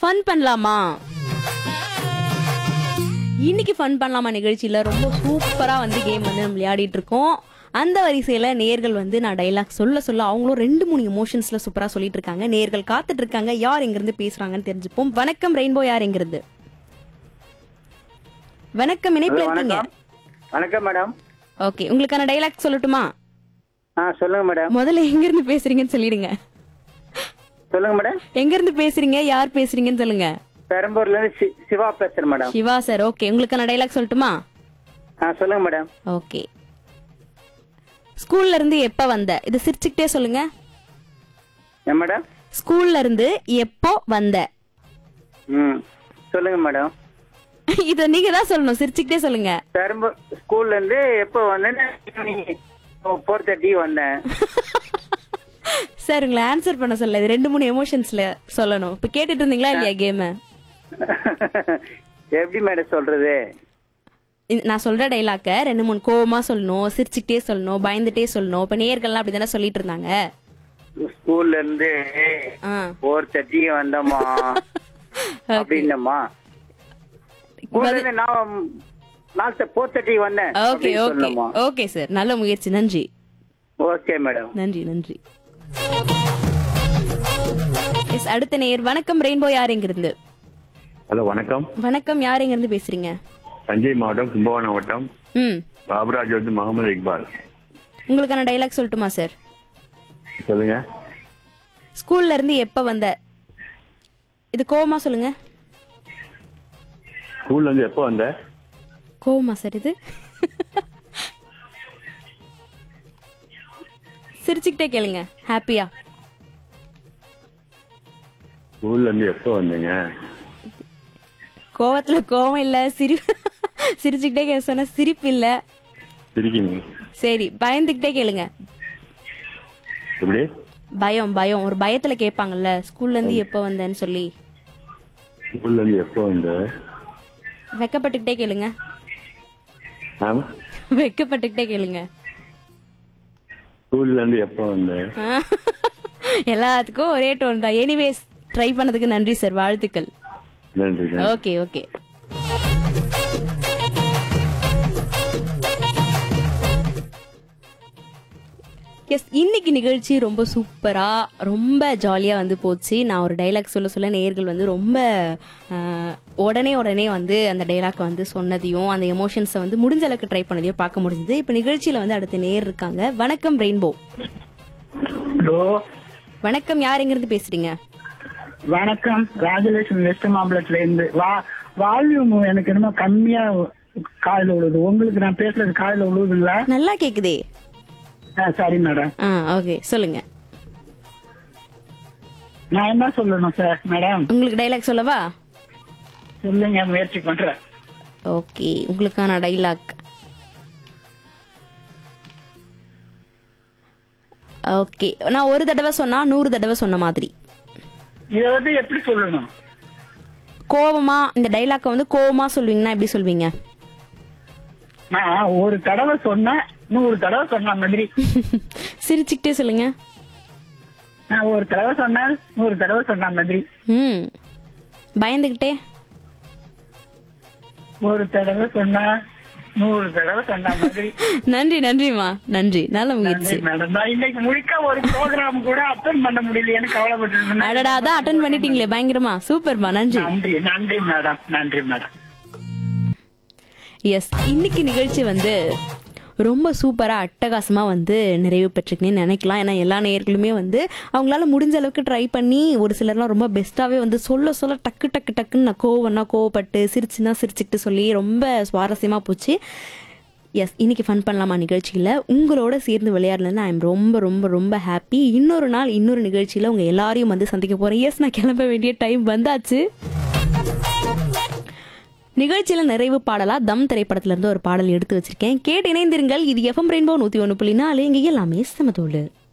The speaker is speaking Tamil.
ஃபன் பண்ணலாமா இன்னைக்கு ஃபன் பண்ணலாமா நிகழ்ச்சியில ரொம்ப சூப்பரா வந்து கேம் வந்து நம்ம விளையாடிட்டு இருக்கோம் அந்த வரிசையில நேர்கள் வந்து நான் டைலாக் சொல்ல சொல்ல அவங்களும் ரெண்டு மூணு எமோஷன்ஸ்ல சூப்பரா சொல்லிட்டு இருக்காங்க நேர்கள் காத்துட்டு இருக்காங்க யார் எங்க இருந்து பேசுறாங்கன்னு தெரிஞ்சுப்போம் வணக்கம் ரெயின்போ யார் எங்க இருந்து வணக்கம் இணைப்புல இருக்கீங்க வணக்கம் மேடம் ஓகே உங்களுக்கான டைலாக் சொல்லட்டுமா ஆ சொல்லுங்க மேடம் முதல்ல எங்க இருந்து பேசுறீங்கன்னு சொல்லிடுங்க சொல்லுங்க மேடம் எங்க இருந்து பேசுறீங்க யார் பேசுறீங்கன்னு சொல்லுங்க பெரம்பூர்ல இருந்து சி- சிவா பேசுறேன் மேடம் சிவா சார் ஓகே உங்களுக்கான டைலாக் சொல்லட்டுமா ஆ சொல்லுங்க மேடம் ஓகே ஸ்கூல்ல இருந்து எப்ப வந்த இது சிரிச்சுக்கிட்டே சொல்லுங்க ஏன் மேடம் ஸ்கூல்ல இருந்து எப்போ வந்த ம் சொல்லுங்க மேடம் இத நீங்க தான் சொல்லணும் சிரிச்சுக்கிட்டே சொல்லுங்க பெரம்பூர் ஸ்கூல்ல இருந்து எப்போ வந்தேன்னு ஃபோர் தேர்ட்டி வந்தேன் சார் உங்களை ஆன்சர் பண்ண சொல்ல இது ரெண்டு மூணு எமோஷன்ஸ்ல சொல்லணும் இப்ப கேட்டுட்டு இருந்தீங்களா இல்லையா கேம் எப்படி மேடம் சொல்றது நான் சொல்ற டைலாக்க ரெண்டு மூணு கோவமா சொல்லணும் சிரிச்சுக்கிட்டே சொல்லணும் பயந்துட்டே சொல்லணும் இப்ப நேர்கள்லாம் அப்படிதானே சொல்லிட்டு இருந்தாங்க ஸ்கூல்ல இருந்து ஆ ஃபோர் தேர்ட்டிக்கு வந்தோமா அப்படின்னம்மா ஸ்கூல்ல இருந்து நான் நாலு ஃபோர் தேர்ட்டிக்கு வந்தேன் ஓகே அப்படின்னு ஓகே சொல்லணுமா ஓகே சார் நல்ல முயற்சி நன்றி ஓகே மேடம் நன்றி நன்றி எஸ் அடுத்த நேயர் வணக்கம் ரெயின்போ யார் எங்க இருந்து ஹலோ வணக்கம் வணக்கம் யார் எங்க இருந்து பேசுறீங்க தஞ்சை மாவட்டம் கும்பகோணம் மாவட்டம் ம் பாபராஜ் வந்து முகமது இக்பால் உங்களுக்கான டைலாக் சொல்லட்டுமா சார் சொல்லுங்க ஸ்கூல்ல இருந்து எப்ப வந்த இது கோவமா சொல்லுங்க ஸ்கூல்ல இருந்து எப்போ வந்த கோவமா சார் இது சிரிச்சுக்கிட்டே கேளுங்க ஹாப்பியா ஸ்கூல்ல இருந்து எப்போ வந்தீங்க கோவத்துல கோவம் இல்ல சிரி சிரிச்சுக்கிட்டே கே சொன்ன சிரிப்பு இல்ல சிரிக்கீங்க சரி பயந்துக்கிட்டே கேளுங்க எப்படி பயம் பயம் ஒரு பயத்துல கேட்பாங்கல்ல ஸ்கூல்ல இருந்து எப்போ வந்தேன்னு சொல்லி ஸ்கூல்ல இருந்து எப்போ வந்த வெக்கப்பட்டுக்கிட்டே கேளுங்க ஆமா வெக்கப்பட்டுக்கிட்டே கேளுங்க ஸ்கூல்ல இருந்து எப்போ வந்த ஆ. எல்லாத்துக்கும் ஒரே டோன் தான் எனிவேஸ் ட்ரை பண்ணதுக்கு நன்றி சார் வாழ்த்துக்கள் நன்றி நன்றி. ஓகே ஓகே எஸ் இன்னைக்கு நிகழ்ச்சி ரொம்ப சூப்பரா ரொம்ப ஜாலியா வந்து போச்சு நான் ஒரு டைலாக் சொல்ல சொல்ல நேயர்கள் வந்து ரொம்ப ஆஹ், உடனே உடனே வந்து அந்த டைலாக் வந்து சொன்னதையும் அந்த எமோஷன்ஸை வந்து முடிஞ்ச அளவுக்கு ட்ரை பண்ணதையும் பார்க்க முடிஞ்சது இப்போ நிகழ்ச்சியில வந்து அடுத்த நேயர் இருக்காங்க வணக்கம் ரெயின்போ ஹலோ வணக்கம் யார் எங்கிருந்து பேசுறீங்க வணக்கம் ராஜலட்சுமி வெஸ்ட் மாம்பலத்துல இருந்து வா வால்யூம் எனக்கு என்னமோ கம்மியா காதுல விழுது உங்களுக்கு நான் பேசுறது காதுல விழுதுங்களா நல்லா கேக்குதே ஆ, சரி மேடம் ஆ ஓகே சொல்லுங்க நான் என்ன சொல்லணும் சார் மேடம் உங்களுக்கு டைலாக் சொல்லவா சொல்லுங்க முயற்சி பண்றேன் ஓகே உங்களுக்கான டைலாக் ஓகே நான் ஒரு தடவை சொன்னா நூறு தடவை சொன்ன மாதிரி இதை வந்து எப்படி சொல்லணும் கோவமா இந்த டைலாக்கை வந்து கோவமா சொல்வீங்கன்னா எப்படி சொல்வீங்க நான் ஒரு தடவை சொன்னேன் நூறு தடவை சொன்ன மாதிரி சிரிச்சுக்கிட்டே சொல்லுங்க நான் ஒரு தடவை சொன்னேன் நூறு தடவை சொன்ன மாதிரி ம் பயந்துக்கிட்டே ஒரு தடவை சொன்னா நூறு தடவை சொன்ன மாதிரி நன்றி நன்றிம்மா நன்றி நல்ல முயற்சி மேடம் நான் இன்னைக்கு முழுக்க ஒரு ப்ரோக்ராம் கூட அட்டன் பண்ண முடியல எனக்கு கவலைப்பட்டு அடடா அதான் அட்டன் பண்ணிட்டீங்களே பயங்கரமா சூப்பர்மா நன்றி நன்றி நன்றி மேடம் நன்றி மேடம் எஸ் இன்னைக்கு நிகழ்ச்சி வந்து ரொம்ப சூப்பராக அட்டகாசமாக வந்து நிறைவு பெற்றுக்குன்னு நினைக்கலாம் ஏன்னா எல்லா நேயர்களுமே வந்து அவங்களால முடிஞ்ச அளவுக்கு ட்ரை பண்ணி ஒரு சிலர்லாம் ரொம்ப பெஸ்ட்டாகவே வந்து சொல்ல சொல்ல டக்கு டக்கு டக்குன்னு நான் கோவம்னா கோவப்பட்டு சிரிச்சுன்னா சிரிச்சுக்கிட்டு சொல்லி ரொம்ப சுவாரஸ்யமாக போச்சு எஸ் இன்னைக்கு ஃபன் பண்ணலாமா நிகழ்ச்சியில் உங்களோட சேர்ந்து விளையாடலன்னு ஐ எம் ரொம்ப ரொம்ப ரொம்ப ஹாப்பி இன்னொரு நாள் இன்னொரு நிகழ்ச்சியில் உங்கள் எல்லாரையும் வந்து சந்திக்க போகிறேன் எஸ் நான் கிளம்ப வேண்டிய டைம் வந்தாச்சு நிகழ்ச்சியில நிறைவு பாடலா தம் திரைப்படத்துல இருந்து ஒரு பாடல் எடுத்து வச்சிருக்கேன் கேட்டு இணைந்திருங்கள் இது எஃப்எம் ரெயின்போ நூத்தி ஒன்று புள்ளி நாலு இங்க எல்லாமே சமதோடு